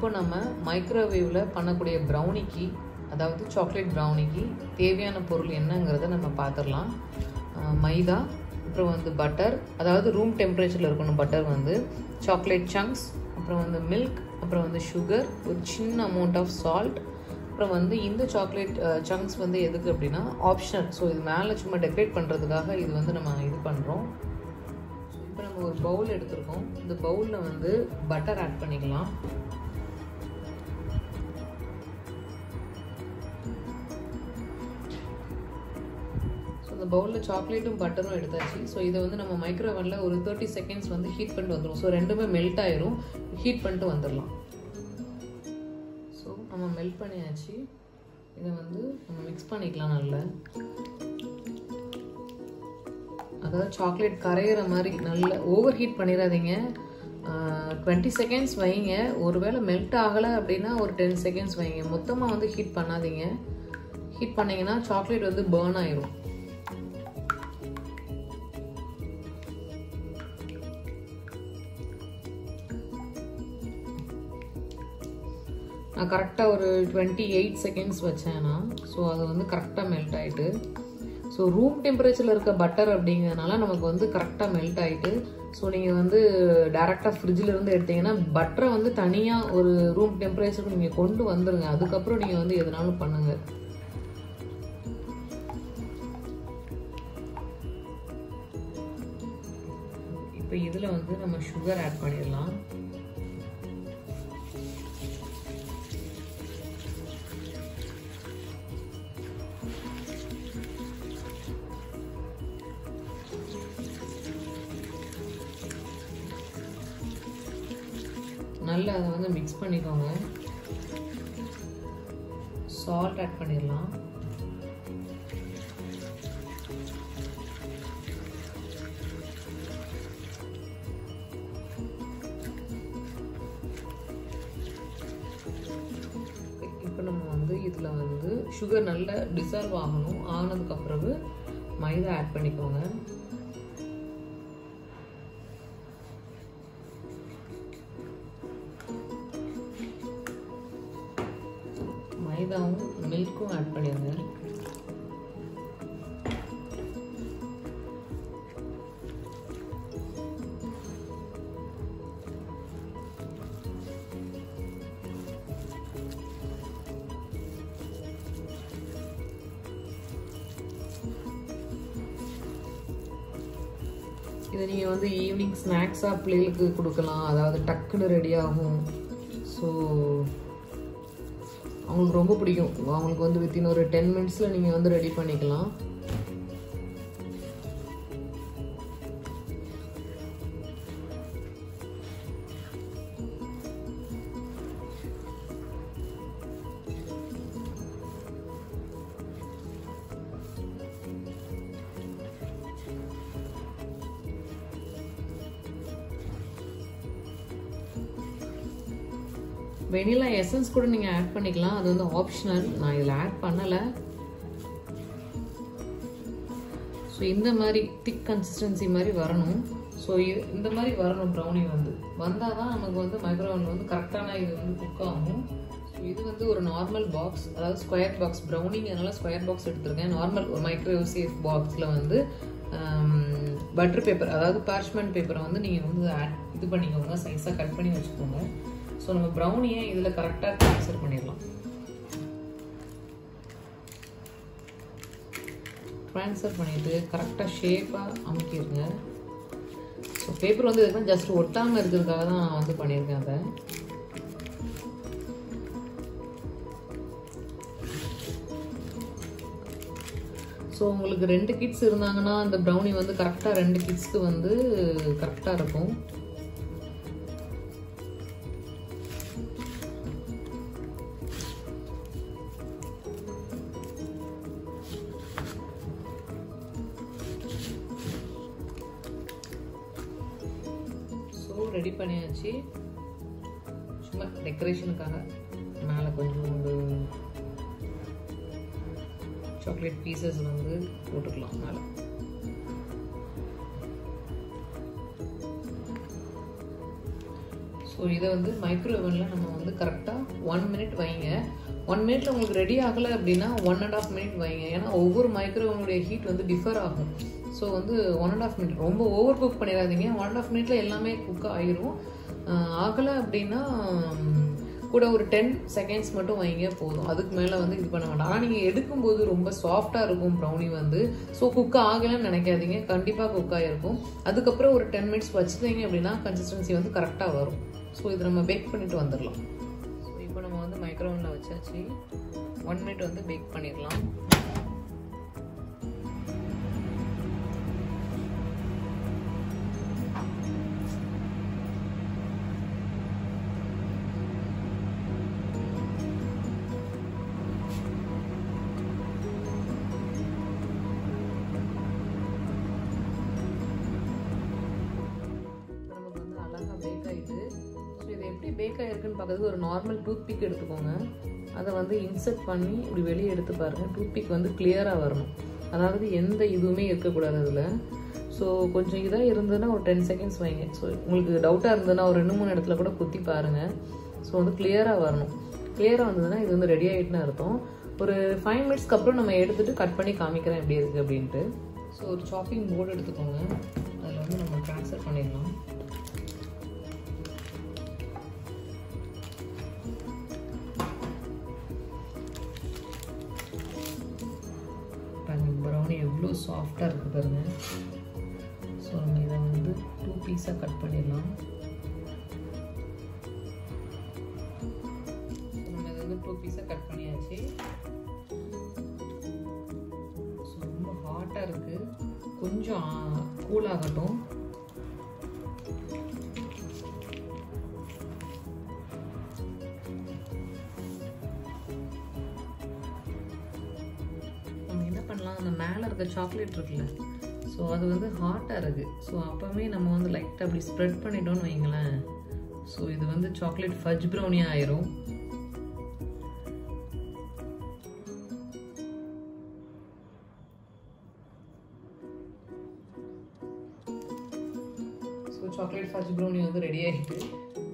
இப்போ நம்ம மைக்ரோவேவில் பண்ணக்கூடிய ப்ரௌனிக்கு அதாவது சாக்லேட் ப்ரௌனிக்கு தேவையான பொருள் என்னங்கிறத நம்ம பார்த்துடலாம் அஹ் மைதா அப்புறம் வந்து பட்டர் அதாவது ரூம் டெம்பரேச்சரில் இருக்கணும் பட்டர் வந்து சாக்லேட் சங்க்ஸ் அப்புறம் வந்து மில்க் அப்புறம் வந்து சுகர் ஒரு சின்ன அமௌண்ட் ஆஃப் சால்ட் அப்புறம் வந்து இந்த சாக்லேட் சங்க்ஸ் வந்து எதுக்கு அப்படின்னா ஆப்ஷனல் ஸோ இது மேலே சும்மா டெக்கரேட் பண்ணுறதுக்காக இது வந்து நம்ம இது பண்ணுறோம் இப்போ நம்ம ஒரு பவுல் எடுத்திருக்கோம் இந்த பவுலில் வந்து பட்டர் ஆட் பண்ணிக்கலாம் ஸோ இந்த பவுலில் சாக்லேட்டும் பட்டரும் எடுத்தாச்சு ஸோ இதை வந்து நம்ம மைக்ரோவனில் ஒரு தேர்ட்டி செகண்ட்ஸ் வந்து ஹீட் பண்ணிட்டு வந்துடும் ஸோ ரெண்டுமே மெல்ட் ஆயிரும் ஹீட் பண்ணிட்டு வந்துடலாம் ஸோ நம்ம மெல்ட் பண்ணியாச்சு இதை வந்து நம்ம மிக்ஸ் பண்ணிக்கலாம் நல்லா அதாவது சாக்லேட் கரையிற மாதிரி நல்ல ஓவர் ஹீட் பண்ணிடாதீங்க டுவெண்ட்டி செகண்ட்ஸ் வைங்க ஒருவேளை மெல்ட் ஆகலை அப்படின்னா ஒரு டென் செகண்ட்ஸ் வைங்க மொத்தமாக வந்து ஹீட் பண்ணாதீங்க ஹீட் பண்ணிங்கன்னா சாக்லேட் வந்து பேர்ன் ஆயிரும் நான் கரெக்டாக ஒரு டுவெண்ட்டி எயிட் செகண்ட்ஸ் வச்சேன்னா ஸோ அது வந்து கரெக்டாக மெல்ட் ஆகிட்டு ஸோ ரூம் டெம்பரேச்சரில் இருக்க பட்டர் அப்படிங்கிறதுனால நமக்கு வந்து கரெக்டாக மெல்ட் ஆகிட்டு ஸோ நீங்கள் வந்து டேரெக்டாக ஃப்ரிட்ஜில் இருந்து எடுத்தீங்கன்னா பட்டரை வந்து தனியாக ஒரு ரூம் டெம்பரேச்சருக்கு நீங்கள் கொண்டு வந்துடுங்க அதுக்கப்புறம் நீங்கள் வந்து எதுனாலும் பண்ணுங்கள் இப்போ இதில் வந்து நம்ம சுகர் ஆட் பண்ணிடலாம் நல்லா அதை வந்து மிக்ஸ் பண்ணிக்கோங்க சால்ட் ஆட் பண்ணிடலாம் இப்போ நம்ம வந்து இதில் வந்து சுகர் நல்லா டிசால்வ் ஆகணும் ஆனதுக்கு பிறகு மைதா ஆட் பண்ணிக்கோங்க மைதாவும் மில்க்கும் ஆட் பண்ணிடுங்க இதை நீங்கள் வந்து ஈவினிங் ஸ்நாக்ஸாக பிள்ளைகளுக்கு கொடுக்கலாம் அதாவது டக்குன்னு ரெடி ஆகும் ஸோ அவங்களுக்கு ரொம்ப பிடிக்கும் அவங்களுக்கு வந்து வித்தின் ஒரு டென் மினிட்ஸில் நீங்கள் வந்து ரெடி பண்ணிக்கலாம் வெனிலா எசன்ஸ் கூட நீங்கள் ஆட் பண்ணிக்கலாம் அது வந்து ஆப்ஷனல் நான் இதில் ஆட் பண்ணலை ஸோ இந்த மாதிரி திக் கன்சிஸ்டன்சி மாதிரி வரணும் ஸோ இந்த மாதிரி வரணும் ப்ரௌனி வந்து வந்தால் தான் நமக்கு வந்து மைக்ரோவன் வந்து கரெக்டான இது வந்து குக் ஆகும் ஸோ இது வந்து ஒரு நார்மல் பாக்ஸ் அதாவது ஸ்கொயர் பாக்ஸ் ப்ரௌனிங்கிறனால ஸ்கொயர் பாக்ஸ் எடுத்திருக்கேன் நார்மல் ஒரு மைக்ரோவேவ் சேஃப் பாக்ஸில் வந்து பட்டர் பேப்பர் அதாவது பார்ச்மெண்ட் பேப்பரை வந்து நீங்கள் வந்து ஆட் இது பண்ணிக்கோங்க சைஸாக கட் பண்ணி வச்சுக்கோங்க ஸோ நம்ம ப்ரௌனியை இதில் கரெக்டாக ட்ரான்ஸ்ஃபர் பண்ணிடலாம் ட்ரான்ஸ்ஃபர் பண்ணிவிட்டு கரெக்டாக ஷேப்பாக அமுக்கிடுங்க ஸோ பேப்பர் வந்து இதுக்கு ஜஸ்ட் ஒட்டாமல் இருக்கிறதுக்காக தான் நான் வந்து பண்ணியிருக்கேன் அதை ஸோ உங்களுக்கு ரெண்டு கிட்ஸ் இருந்தாங்கன்னா அந்த ப்ரௌனி வந்து கரெக்டாக ரெண்டு கிட்ஸ்க்கு வந்து கரெக்டாக இருக்கும் ஸோ ரெடி பண்ணியாச்சு சும்மா டெக்கரேஷனுக்காக மேலே கொஞ்சோண்டு சாக்லேட் பீசஸ் வந்து போட்டுக்கலாம் மேலே ஸோ ஸோ இதை வந்து மைக்ரோவேவனில் நம்ம வந்து கரெக்டாக ஒன் மினிட் வைங்க ஒன் மினிட்ல உங்களுக்கு ரெடி ஆகலை அப்படின்னா ஒன் அண்ட் ஆஃப் மினிட் வைங்க ஏன்னா ஒவ்வொரு மைக்ரோவேவனுடைய ஹீட் வந்து டிஃபர் ஆகும் ஸோ வந்து ஒன் அண்ட் ஆஃப் மினிட் ரொம்ப ஓவர் குக் பண்ணிடாதீங்க ஒன் அண்ட் ஆஃப் மினிட்ல எல்லாமே குக் ஆயிரும் ஆகலை அப்படின்னா கூட ஒரு டென் செகண்ட்ஸ் மட்டும் வைங்க போதும் அதுக்கு மேலே வந்து இது பண்ண வேண்டாம் ஆனால் நீங்கள் எடுக்கும்போது ரொம்ப சாஃப்டாக இருக்கும் ப்ரௌனி வந்து ஸோ குக் ஆகலைன்னு நினைக்காதீங்க கண்டிப்பாக குக் ஆகிருக்கும் அதுக்கப்புறம் ஒரு டென் மினிட்ஸ் வச்சுட்டீங்க அப்படின்னா கன்சிஸ்டன்சி வந்து கரெக்டாக வரும் ஸோ இதை நம்ம பேக் பண்ணிட்டு வந்துடலாம் ஸோ இப்போ நம்ம வந்து மைக்ரோவனில் வச்சாச்சு ஒன் மினிட் வந்து பேக் பண்ணிடலாம் நமக்கு வந்து அழகாக பேக் ஆகிட்டு ஸோ இது எப்படி பேக் ஆகிருக்குன்னு பார்க்கறதுக்கு ஒரு நார்மல் டூத் பிக் எடுத்துக்கோங்க அதை வந்து இன்சர்ட் பண்ணி இப்படி வெளியே எடுத்து பாருங்கள் டூத் பிக் வந்து கிளியராக வரணும் அதாவது எந்த இதுவுமே இருக்கக்கூடாது அதில் ஸோ கொஞ்சம் இதாக இருந்ததுன்னா ஒரு டென் செகண்ட்ஸ் வைங்க ஸோ உங்களுக்கு டவுட்டாக இருந்ததுன்னா ஒரு ரெண்டு மூணு இடத்துல கூட குத்தி பாருங்கள் ஸோ வந்து கிளியராக வரணும் கிளியராக வந்ததுன்னா இது வந்து ரெடி ஆகிட்டுன்னு அர்த்தம் ஒரு ஃபைவ் மினிட்ஸ்க்கு அப்புறம் நம்ம எடுத்துகிட்டு கட் பண்ணி காமிக்கிறேன் எப்படி இருக்குது அப்படின்ட்டு ஸோ ஒரு சாப்பிங் போர்டு எடுத்துக்கோங்க அதில் வந்து நம்ம ட்ரான்ஸ்ஃபர் பண்ணிடலாம் பாருங்க ப்ரௌனி எவ்வளோ சாஃப்டாக இருக்குது பாருங்க ஸோ நம்ம இதை வந்து டூ பீஸாக கட் பண்ணிடலாம் நம்ம இதை வந்து டூ பீஸாக கட் பண்ணியாச்சு ஸோ ரொம்ப ஹாட்டாக இருக்குது கொஞ்சம் கூல் ஆகட்டும் நம்ம என்ன பண்ணலாம் அந்த மேலே இருக்க சாக்லேட் இருக்குல்ல ஸோ அது வந்து ஹாட்டாக இருக்குது ஸோ அப்போவே நம்ம வந்து லைட்டாக அப்படி ஸ்ப்ரெட் பண்ணிட்டோம்னு வைங்களேன் ஸோ இது வந்து சாக்லேட் ஃபஜ் ப்ரௌனியாக ஆயிரும் ஸோ சாக்லேட் ஃபஜ் ப்ரௌனி வந்து ரெடி ஆகிட்டு